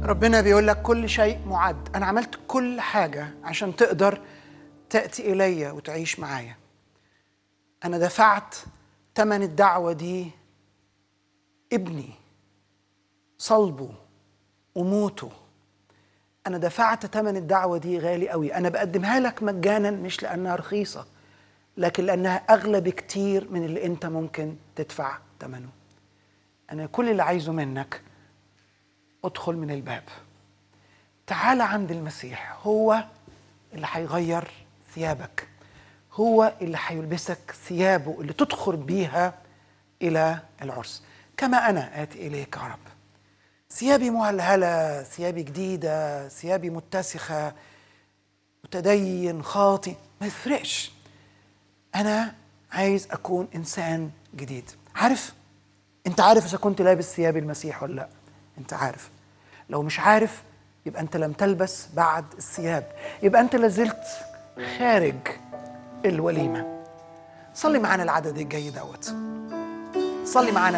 ربنا بيقول لك كل شيء معد انا عملت كل حاجه عشان تقدر تاتي الي وتعيش معايا انا دفعت ثمن الدعوه دي ابني صلبه وموته انا دفعت ثمن الدعوه دي غالي قوي انا بقدمها لك مجانا مش لانها رخيصه لكن لانها اغلى بكتير من اللي انت ممكن تدفع ثمنه انا كل اللي عايزه منك ادخل من الباب تعال عند المسيح هو اللي هيغير ثيابك هو اللي هيلبسك ثيابه اللي تدخل بيها الى العرس كما انا اتي اليك يا رب ثيابي مهلهله ثيابي جديده ثيابي متسخه متدين خاطي ما يفرقش انا عايز اكون انسان جديد عارف انت عارف اذا كنت لابس ثياب المسيح ولا لا انت عارف لو مش عارف يبقى انت لم تلبس بعد الثياب يبقى انت لازلت خارج الوليمه صلي معانا العدد الجاي دوت صلي معانا